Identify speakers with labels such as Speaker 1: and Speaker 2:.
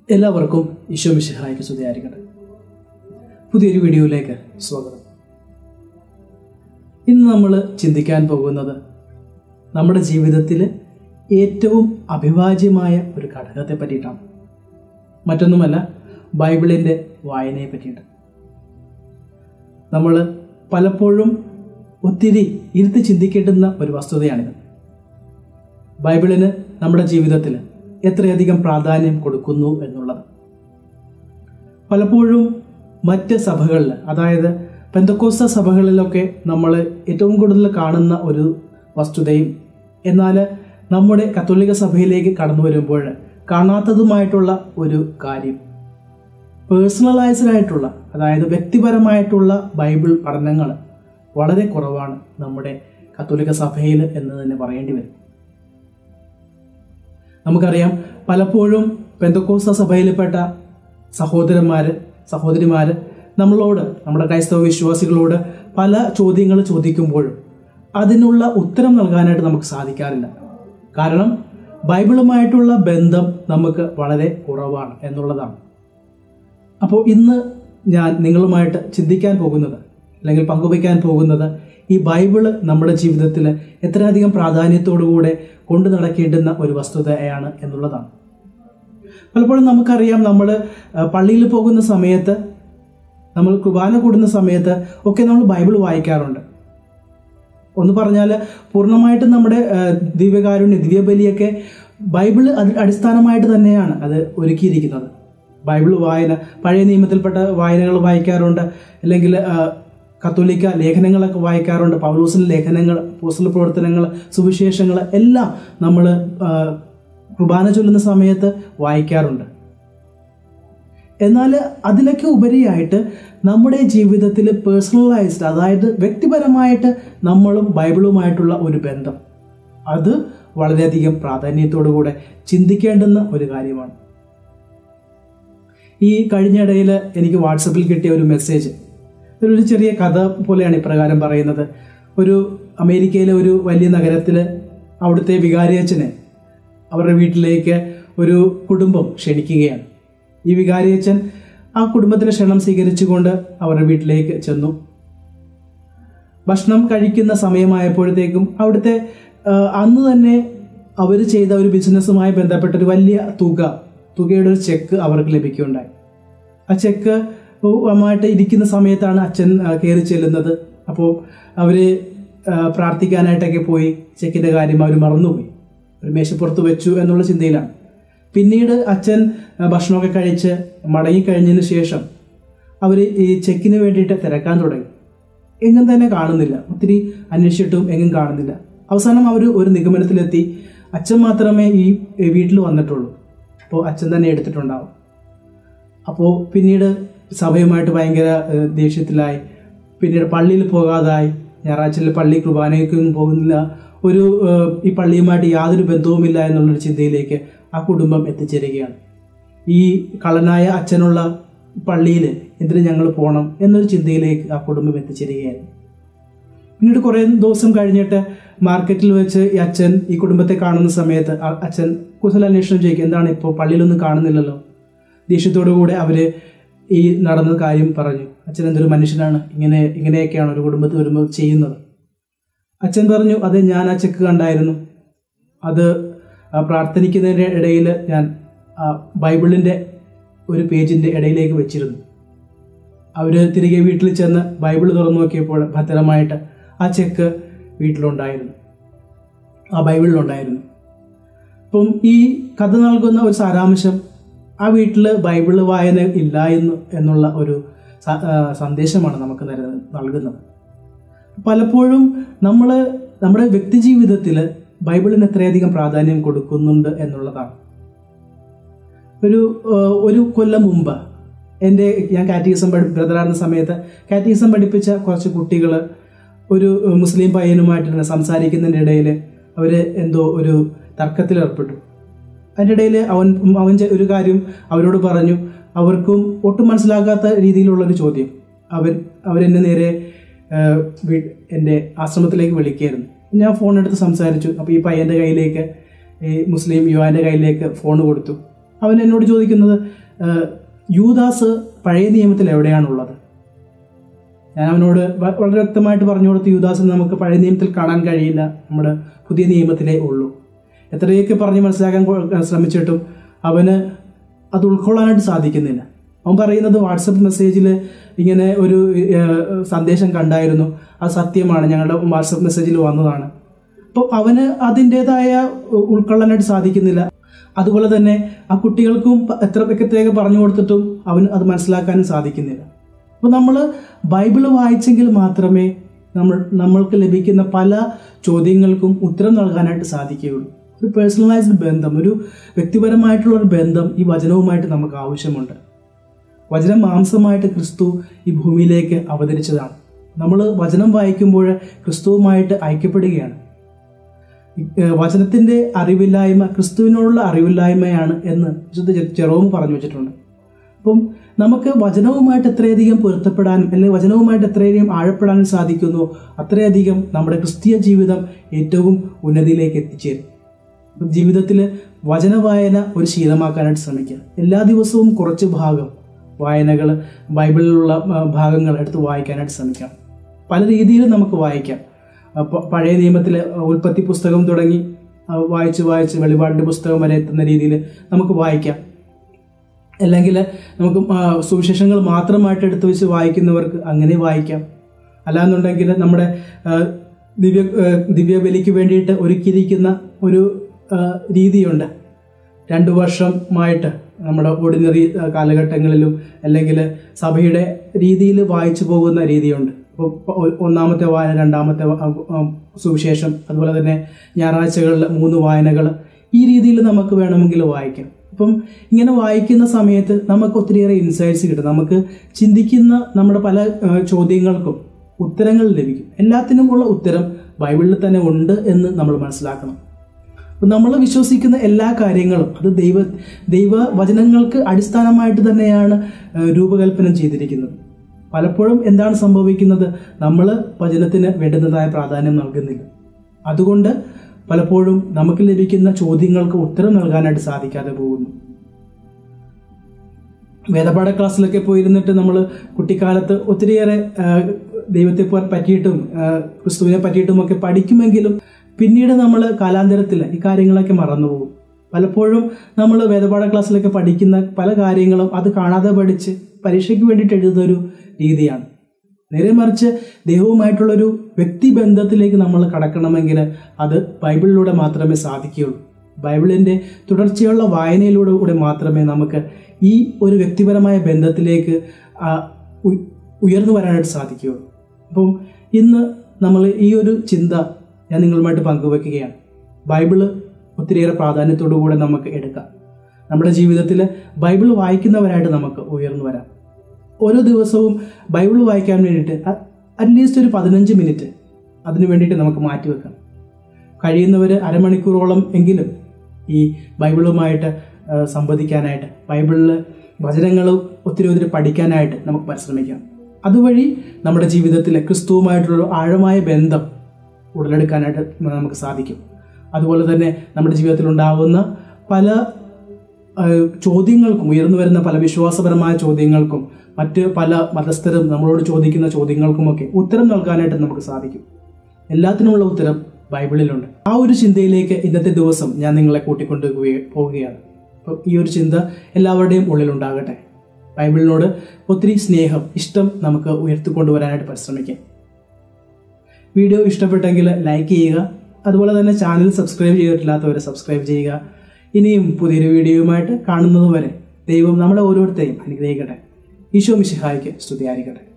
Speaker 1: എല്ലാവർക്കും ഈശോ മിശിഹായ്ക്ക് സ്തുതിയായിരിക്കട്ടെ പുതിയൊരു വീഡിയോയിലേക്ക് സ്വാഗതം ഇന്ന് നമ്മൾ ചിന്തിക്കാൻ പോകുന്നത് നമ്മുടെ ജീവിതത്തിൽ ഏറ്റവും അഭിവാജ്യമായ ഒരു ഘടകത്തെ പറ്റിയിട്ടാണ് മറ്റൊന്നുമല്ല ബൈബിളിൻ്റെ വായനയെ പറ്റിയിട്ട് നമ്മൾ പലപ്പോഴും ഒത്തിരി ഇരുത്തി ചിന്തിക്കേണ്ടുന്ന ഒരു വസ്തുതയാണിത് ബൈബിളിന് നമ്മുടെ ജീവിതത്തിൽ എത്രയധികം പ്രാധാന്യം കൊടുക്കുന്നു എന്നുള്ളത് പലപ്പോഴും മറ്റ് സഭകളിൽ അതായത് പെന്തക്കോസ്ത സഭകളിലൊക്കെ നമ്മൾ ഏറ്റവും കൂടുതൽ കാണുന്ന ഒരു വസ്തുതയും എന്നാൽ നമ്മുടെ കത്തോലിക്ക സഭയിലേക്ക് കടന്നു വരുമ്പോൾ കാണാത്തതുമായിട്ടുള്ള ഒരു കാര്യം പേഴ്സണലൈസ്ഡ് ആയിട്ടുള്ള അതായത് വ്യക്തിപരമായിട്ടുള്ള ബൈബിൾ പഠനങ്ങൾ വളരെ കുറവാണ് നമ്മുടെ കത്തോലിക്ക സഭയിൽ എന്ന് തന്നെ പറയേണ്ടി വരും നമുക്കറിയാം പലപ്പോഴും പെന്തക്കോസ്ത സഭയിൽപ്പെട്ട സഹോദരന്മാര് സഹോദരിമാര് നമ്മളോട് നമ്മുടെ ക്രൈസ്തവ വിശ്വാസികളോട് പല ചോദ്യങ്ങൾ ചോദിക്കുമ്പോഴും അതിനുള്ള ഉത്തരം നൽകാനായിട്ട് നമുക്ക് സാധിക്കാറില്ല കാരണം ബൈബിളുമായിട്ടുള്ള ബന്ധം നമുക്ക് വളരെ കുറവാണ് എന്നുള്ളതാണ് അപ്പോൾ ഇന്ന് ഞാൻ നിങ്ങളുമായിട്ട് ചിന്തിക്കാൻ പോകുന്നത് അല്ലെങ്കിൽ പങ്കുവയ്ക്കാൻ പോകുന്നത് ഈ ബൈബിള് നമ്മുടെ ജീവിതത്തിൽ എത്രയധികം പ്രാധാന്യത്തോടുകൂടെ കൊണ്ടു നടക്കേണ്ടുന്ന ഒരു വസ്തുതയാണ് എന്നുള്ളതാണ് പലപ്പോഴും നമുക്കറിയാം നമ്മൾ പള്ളിയിൽ പോകുന്ന സമയത്ത് നമ്മൾ കുർബാന കൂടുന്ന സമയത്ത് ഒക്കെ നമ്മൾ ബൈബിൾ വായിക്കാറുണ്ട് ഒന്ന് പറഞ്ഞാൽ പൂർണ്ണമായിട്ടും നമ്മുടെ ദിവ്യകാരുണ്യ ദിവ്യബലിയൊക്കെ ബൈബിൾ അതിൽ അടിസ്ഥാനമായിട്ട് തന്നെയാണ് അത് ഒരുക്കിയിരിക്കുന്നത് ബൈബിൾ വായന പഴയ നിയമത്തിൽപ്പെട്ട വായനകൾ വായിക്കാറുണ്ട് അല്ലെങ്കിൽ കത്തോലിക്ക ലേഖനങ്ങളൊക്കെ വായിക്കാറുണ്ട് പൗലൂസിൻ്റെ ലേഖനങ്ങൾ പോസ്റ്റൽ പ്രവർത്തനങ്ങൾ സുവിശേഷങ്ങൾ എല്ലാം നമ്മൾ കുർബാന ചൊല്ലുന്ന സമയത്ത് വായിക്കാറുണ്ട് എന്നാൽ അതിലൊക്കെ ഉപരിയായിട്ട് നമ്മുടെ ജീവിതത്തിൽ പേഴ്സണലൈസ്ഡ് അതായത് വ്യക്തിപരമായിട്ട് നമ്മളും ബൈബിളുമായിട്ടുള്ള ഒരു ബന്ധം അത് വളരെയധികം പ്രാധാന്യത്തോടുകൂടെ ചിന്തിക്കേണ്ടുന്ന ഒരു കാര്യമാണ് ഈ കഴിഞ്ഞിടയിൽ എനിക്ക് വാട്സപ്പിൽ കിട്ടിയ ഒരു മെസ്സേജ് ഒരു ചെറിയ കഥ പോലെയാണ് ഇപ്രകാരം പറയുന്നത് ഒരു അമേരിക്കയിലെ ഒരു വലിയ നഗരത്തിൽ അവിടുത്തെ വികാരിയച്ഛനെ അവരുടെ വീട്ടിലേക്ക് ഒരു കുടുംബം ക്ഷണിക്കുകയാണ് ഈ വികാരിയച്ഛൻ ആ കുടുംബത്തിലെ ക്ഷണം സ്വീകരിച്ചുകൊണ്ട് അവരുടെ വീട്ടിലേക്ക് ചെന്നു ഭക്ഷണം കഴിക്കുന്ന സമയമായപ്പോഴത്തേക്കും അവിടുത്തെ അന്ന് തന്നെ അവർ ചെയ്ത ഒരു ബിസിനസ്സുമായി ബന്ധപ്പെട്ട ഒരു വലിയ തുക തുകയുടെ ഒരു ചെക്ക് അവർക്ക് ലഭിക്കുകയുണ്ടായി ആ ചെക്ക് മായിട്ട് ഇരിക്കുന്ന സമയത്താണ് അച്ഛൻ കയറി ചെല്ലുന്നത് അപ്പോൾ അവർ പ്രാർത്ഥിക്കാനായിട്ടൊക്കെ പോയി ചെക്കിൻ്റെ കാര്യം അവർ മറന്നുപോയി ഒരു മേശപ്പുറത്ത് വെച്ചു എന്നുള്ള ചിന്തയിലാണ് പിന്നീട് അച്ഛൻ ഭക്ഷണമൊക്കെ കഴിച്ച് മടങ്ങിക്കഴിഞ്ഞതിന് ശേഷം അവർ ഈ ചെക്കിന് വേണ്ടിയിട്ട് തിരക്കാൻ തുടങ്ങി എങ്ങും തന്നെ കാണുന്നില്ല ഒത്തിരി അന്വേഷിച്ചിട്ടും എങ്ങും കാണുന്നില്ല അവസാനം അവർ ഒരു നിഗമനത്തിലെത്തി അച്ഛൻ മാത്രമേ ഈ വീട്ടിൽ വന്നിട്ടുള്ളൂ അപ്പോൾ അച്ഛൻ തന്നെ എടുത്തിട്ടുണ്ടാവും അപ്പോൾ പിന്നീട് സഭയുമായിട്ട് ഭയങ്കര ദേഷ്യത്തിലായി പിന്നീട് പള്ളിയിൽ പോകാതായി ഞായറാഴ്ചയിൽ പള്ളി കുർബാനയ്ക്കൊന്നും പോകുന്നില്ല ഒരു ഈ പള്ളിയുമായിട്ട് യാതൊരു ബന്ധവുമില്ല എന്നുള്ളൊരു ചിന്തയിലേക്ക് ആ കുടുംബം എത്തിച്ചേരുകയാണ് ഈ കള്ളനായ അച്ഛനുള്ള പള്ളിയിൽ എന്തിനു ഞങ്ങൾ പോകണം എന്നൊരു ചിന്തയിലേക്ക് ആ കുടുംബം എത്തിച്ചേരുകയായിരുന്നു പിന്നീട് കുറേ ദിവസം കഴിഞ്ഞിട്ട് മാർക്കറ്റിൽ വെച്ച് ഈ അച്ഛൻ ഈ കുടുംബത്തെ കാണുന്ന സമയത്ത് അച്ഛൻ കുശലാന്വേഷണം ചെയ്യും എന്താണ് ഇപ്പോൾ പള്ളിയിലൊന്നും കാണുന്നില്ലല്ലോ ദേഷ്യത്തോടു കൂടെ അവർ ഈ നടന്ന കാര്യം പറഞ്ഞു അച്ഛൻ എന്തൊരു മനുഷ്യനാണ് ഇങ്ങനെ ഇങ്ങനെയൊക്കെയാണ് ഒരു കുടുംബത്തിൽ വരുമ്പോൾ ചെയ്യുന്നത് അച്ഛൻ പറഞ്ഞു അത് ഞാൻ ആ ചെക്ക് കണ്ടായിരുന്നു അത് പ്രാർത്ഥനിക്കുന്നതിൻ്റെ ഇടയിൽ ഞാൻ ബൈബിളിൻ്റെ ഒരു പേജിൻ്റെ ഇടയിലേക്ക് വെച്ചിരുന്നു അവർ തിരികെ വീട്ടിൽ ചെന്ന് ബൈബിൾ തുറന്നു നോക്കിയപ്പോൾ ഭദ്രമായിട്ട് ആ ചെക്ക് വീട്ടിലുണ്ടായിരുന്നു ആ ബൈബിളിലുണ്ടായിരുന്നു അപ്പം ഈ കഥ നൽകുന്ന ഒരു സാരാംശം ആ വീട്ടിൽ ബൈബിൾ വായന ഇല്ല എന്ന് എന്നുള്ള ഒരു സന്ദേശമാണ് നമുക്ക് നൽകുന്നത് പലപ്പോഴും നമ്മൾ നമ്മുടെ വ്യക്തി ജീവിതത്തിൽ ബൈബിളിന് എത്രയധികം പ്രാധാന്യം കൊടുക്കുന്നുണ്ട് എന്നുള്ളതാണ് ഒരു ഒരു കൊല്ലം മുമ്പ് എൻ്റെ ഞാൻ കാറ്റീസം പഠി ബ്രദറായിരുന്ന സമയത്ത് കാറ്റീസം പഠിപ്പിച്ച കുറച്ച് കുട്ടികൾ ഒരു മുസ്ലിം പയ്യനുമായിട്ട് സംസാരിക്കുന്നതിൻ്റെ ഇടയിൽ അവർ എന്തോ ഒരു തർക്കത്തിൽ ഏർപ്പെട്ടു അതിൻ്റെ ഇടയിൽ അവൻ അവൻ ഒരു കാര്യം അവരോട് പറഞ്ഞു അവർക്കും ഒട്ടും മനസ്സിലാക്കാത്ത രീതിയിലുള്ള ഒരു ചോദ്യം അവർ അവരെന്നെ നേരെ എൻ്റെ ആശ്രമത്തിലേക്ക് വിളിക്കുകയായിരുന്നു ഞാൻ ഫോൺ എടുത്ത് സംസാരിച്ചു അപ്പോൾ ഈ പയ്യൻ്റെ കയ്യിലേക്ക് ഈ മുസ്ലിം യുവാൻ്റെ കയ്യിലേക്ക് ഫോൺ കൊടുത്തു അവൻ എന്നോട് ചോദിക്കുന്നത് "ഏഹ്, യൂദാസ് പഴയ നിയമത്തിൽ എവിടെയാണുള്ളത് ഞാൻ അവനോട് വ- വളരെ വ്യക്തമായിട്ട് പറഞ്ഞു കൊടുത്ത് യൂദാസിനെ നമുക്ക് പഴയ നിയമത്തിൽ കാണാൻ കഴിയില്ല നമ്മുടെ പുതിയ നിയമത്തിലേ ഉള്ളൂ എത്രയൊക്കെ പറഞ്ഞ് മനസ്സിലാക്കാൻ കൊ- ശ്രമിച്ചിട്ടും അവന് അത് ഉൾക്കൊള്ളാനായിട്ട് സാധിക്കുന്നില്ല അവൻ പറയുന്നത് വാട്സപ്പ് മെസ്സേജിൽ ഇങ്ങനെ ഒരു ഏഹ്, സന്ദേശം കണ്ടായിരുന്നു അത് സത്യമാണ് ഞങ്ങളുടെ വാട്സപ്പ് മെസ്സേജിൽ വന്നതാണ് അപ്പോൾ അവന് അതിൻ്റെതായ ഉൾക്കൊള്ളാനായിട്ട് സാധിക്കുന്നില്ല അതുപോലെ തന്നെ ആ കുട്ടികൾക്കും പ- എത്ര വ്യക്തത്തേക്ക് പറഞ്ഞു കൊടുത്തിട്ടും അവന് അത് മനസ്സിലാക്കാനും സാധിക്കുന്നില്ല അപ്പോൾ നമ്മൾ ബൈബിള് വായിച്ചെങ്കിൽ മാത്രമേ നമ്മൾ നമ്മൾക്ക് ലഭിക്കുന്ന പല ചോദ്യങ്ങൾക്കും ഉത്തരം നൽകാനായിട്ട് സാധിക്കുകയുള്ളൂ ഒരു പേഴ്സണലൈസ്ഡ് ബന്ധം ഒരു വ്യക്തിപരമായിട്ടുള്ള ഒരു ബന്ധം ഈ വചനവുമായിട്ട് നമുക്ക് ആവശ്യമുണ്ട് വചനം മാംസമായിട്ട് ക്രിസ്തു ഈ ഭൂമിയിലേക്ക് അവതരിച്ചതാണ് നമ്മൾ വചനം വായിക്കുമ്പോൾ ക്രിസ്തുവുമായിട്ട് ഐക്യപ്പെടുകയാണ് ഏഹ് വചനത്തിന്റെ അറിവില്ലായ്മ ക്രിസ്തുവിനോടുള്ള അറിവില്ലായ്മയാണ് എന്ന് വിശുദ്ധ ജെ- ജെറോം പറഞ്ഞു വെച്ചിട്ടുണ്ട് അപ്പം നമുക്ക് വചനവുമായിട്ട് എത്രയധികം പൊരുത്തപ്പെടാനും അല്ലെങ്കിൽ വചനവുമായിട്ട് എത്രയധികം ആഴപ്പെടാനും സാധിക്കുന്നോ അത്രയധികം നമ്മുടെ ക്രിസ്തീയ ജീവിതം ഏറ്റവും ഉന്നതിയിലേക്ക് എത്തിച്ചേരും അപ്പം ജീവിതത്തിൽ വചന വായന ഒരു ശീലമാക്കാനായിട്ട് ശ്രമിക്കുക എല്ലാ ദിവസവും കുറച്ച് ഭാഗം വായനകൾ ബൈബിളിലുള്ള ആ, ഭാഗങ്ങൾ എടുത്ത് വായിക്കാനായിട്ട് ശ്രമിക്കാം പല രീതിയിൽ നമുക്ക് വായിക്കാം അപ്പോൾ പഴയ നിയമത്തിലെ ഉൽപ്പത്തി പുസ്തകം തുടങ്ങി ആ, വായിച്ച് വായിച്ച് വെളിപാടിൻ്റെ പുസ്തകം വരെ എത്തുന്ന രീതിയിൽ നമുക്ക് വായിക്കാം അല്ലെങ്കിൽ നമുക്ക് ആ, സുവിശേഷങ്ങൾ മാത്രമായിട്ട് എടുത്തു വെച്ച് വായിക്കുന്നവർക്ക് അങ്ങനെ വായിക്കാം അല്ലാന്നുണ്ടെങ്കിൽ നമ്മുടെ ആ, ദിവ്യ ആ, ദിവ്യബലിക്ക് വേണ്ടിയിട്ട് ഒരുക്കിയിരിക്കുന്ന ഒരു ആ, രീതിയുണ്ട് രണ്ടു വർഷമായിട്ട് നമ്മുടെ ഓർഡിനറി ആ, കാലഘട്ടങ്ങളിലും അല്ലെങ്കിൽ സഭയുടെ രീതിയിൽ വായിച്ചു പോകുന്ന രീതിയുണ്ട് ഇപ്പോൾ ഒ- ഒന്നാമത്തെ വായന രണ്ടാമത്തെ വ- ആ, സുവിശേഷം അതുപോലെ തന്നെ ഞായറാഴ്ചകളിൽ മൂന്ന് വായനകൾ ഈ രീതിയിൽ നമുക്ക് വേണമെങ്കിൽ വായിക്കാം അപ്പം ഇങ്ങനെ വായിക്കുന്ന സമയത്ത് നമുക്ക് ഒത്തിരിയേറെ ഇൻസൈറ്റ്സ് കിട്ടും നമുക്ക് ചിന്തിക്കുന്ന നമ്മുടെ പല ആ, ചോദ്യങ്ങൾക്കും ഉത്തരങ്ങൾ ലഭിക്കും എല്ലാത്തിനുമുള്ള ഉത്തരം ബൈബിളിൽ തന്നെ ഉണ്ട് എന്ന് നമ്മൾ മനസ്സിലാക്കണം നമ്മൾ വിശ്വസിക്കുന്ന എല്ലാ കാര്യങ്ങളും അത് ദൈവ ദൈവ വചനങ്ങൾക്ക് അടിസ്ഥാനമായിട്ട് തന്നെയാണ് ആ, രൂപകൽപ്പന ചെയ്തിരിക്കുന്നത് പലപ്പോഴും എന്താണ് സംഭവിക്കുന്നത് നമ്മൾ വചനത്തിന് വേണ്ടുന്നതായ പ്രാധാന്യം നൽകുന്നില്ല അതുകൊണ്ട് പലപ്പോഴും നമുക്ക് ലഭിക്കുന്ന ചോദ്യങ്ങൾക്ക് ഉത്തരം നൽകാനായിട്ട് സാധിക്കാതെ പോകുന്നു വേദപാഠ ക്ലാസ്സിലൊക്കെ പോയിരുന്നിട്ട് നമ്മൾ കുട്ടിക്കാലത്ത് ഒത്തിരിയേറെ ആ, ദൈവത്തെ പ- പറ്റിയിട്ടും ആ, ക്രിസ്തുവിനെ പറ്റിയിട്ടും ഒക്കെ പഠിക്കുമെങ്കിലും പിന്നീട് നമ്മൾ കാലാന്തരത്തിൽ ഈ കാര്യങ്ങളൊക്കെ മറന്നുപോകും പലപ്പോഴും നമ്മൾ വേദപാഠ ക്ലാസ്സിലൊക്കെ പഠിക്കുന്ന പല കാര്യങ്ങളും അത് കാണാതെ പഠിച്ച് പരീക്ഷയ്ക്ക് വേണ്ടിയിട്ട് എഴുതുന്ന ഒരു രീതിയാണ് നേരെ മറിച്ച് ദൈവവുമായിട്ടുള്ളൊരു വ്യക്തിബന്ധത്തിലേക്ക് നമ്മൾ കടക്കണമെങ്കിൽ അത് ബൈബിളിലൂടെ മാത്രമേ സാധിക്കുകയുള്ളൂ ബൈബിളിൻ്റെ തുടർച്ചയുള്ള വായനയിലൂടെ കൂടെ മാത്രമേ നമുക്ക് ഈ ഒരു വ്യക്തിപരമായ ബന്ധത്തിലേക്ക് ആ, ഉ- ഉയർന്നു വരാനായിട്ട് സാധിക്കുകയുള്ളൂ അപ്പം ഇന്ന് നമ്മൾ ഈ ഒരു ചിന്ത ഞാൻ നിങ്ങളുമായിട്ട് പങ്കുവെക്കുകയാണ് ബൈബിള് ഒത്തിരിയേറെ പ്രാധാന്യത്തോടു കൂടെ നമുക്ക് എടുക്കാം നമ്മുടെ ജീവിതത്തിൽ ബൈബിൾ വായിക്കുന്നവരായിട്ട് നമുക്ക് ഉയർന്നു വരാം ഓരോ ദിവസവും ബൈബിൾ വായിക്കാൻ വേണ്ടിയിട്ട് അറ്റ്ലീസ്റ്റ് ഒരു പതിനഞ്ച് മിനിറ്റ് അതിനു വേണ്ടിയിട്ട് നമുക്ക് മാറ്റിവെക്കാം കഴിയുന്നവർ അരമണിക്കൂറോളം എങ്കിലും ഈ ബൈബിളുമായിട്ട് ആ, സംവദിക്കാനായിട്ട് ബൈബിളിൽ വചനങ്ങൾ ഒത്തിരി ഒത്തിരി പഠിക്കാനായിട്ട് നമുക്ക് പരിശ്രമിക്കാം അതുവഴി നമ്മുടെ ജീവിതത്തിൽ ക്രിസ്തുവുമായിട്ടുള്ള ആഴമായ ബന്ധം ഉടലെടുക്കാനായിട്ട് നമുക്ക് സാധിക്കും അതുപോലെ തന്നെ നമ്മുടെ ജീവിതത്തിൽ ഉണ്ടാകുന്ന പല ആ, ചോദ്യങ്ങൾക്കും ഉയർന്നു വരുന്ന പല വിശ്വാസപരമായ ചോദ്യങ്ങൾക്കും മറ്റ് പല മതസ്ഥരും നമ്മളോട് ചോദിക്കുന്ന ചോദ്യങ്ങൾക്കുമൊക്കെ ഉത്തരം നൽകാനായിട്ട് നമുക്ക് സാധിക്കും എല്ലാത്തിനുമുള്ള ഉത്തരം ബൈബിളിലുണ്ട് ആ ഒരു ചിന്തയിലേക്ക് ഇന്നത്തെ ദിവസം ഞാൻ നിങ്ങളെ കൂട്ടിക്കൊണ്ട് പോവുകയാണ് അപ്പം ഈ ഒരു ചിന്ത എല്ലാവരുടെയും ഉള്ളിലുണ്ടാകട്ടെ ബൈബിളിനോട് ഒത്തിരി സ്നേഹം ഇഷ്ടം നമുക്ക് ഉയർത്തിക്കൊണ്ടുവരാനായിട്ട് പരിശ്രമിക്കാം വീഡിയോ ഇഷ്ടപ്പെട്ടെങ്കിൽ ലൈക്ക് ചെയ്യുക അതുപോലെ തന്നെ ചാനൽ സബ്സ്ക്രൈബ് ചെയ്തിട്ടില്ലാത്തവർ സബ്സ്ക്രൈബ് ചെയ്യുക ഇനിയും പുതിയൊരു വീഡിയോയുമായിട്ട് കാണുന്നത് വരെ ദൈവം നമ്മളെ ഓരോരുത്തരെയും അനുഗ്രഹിക്കട്ടെ ഈശോ മിശിഹായ്ക്ക് സ്തുതിയായിരിക്കട്ടെ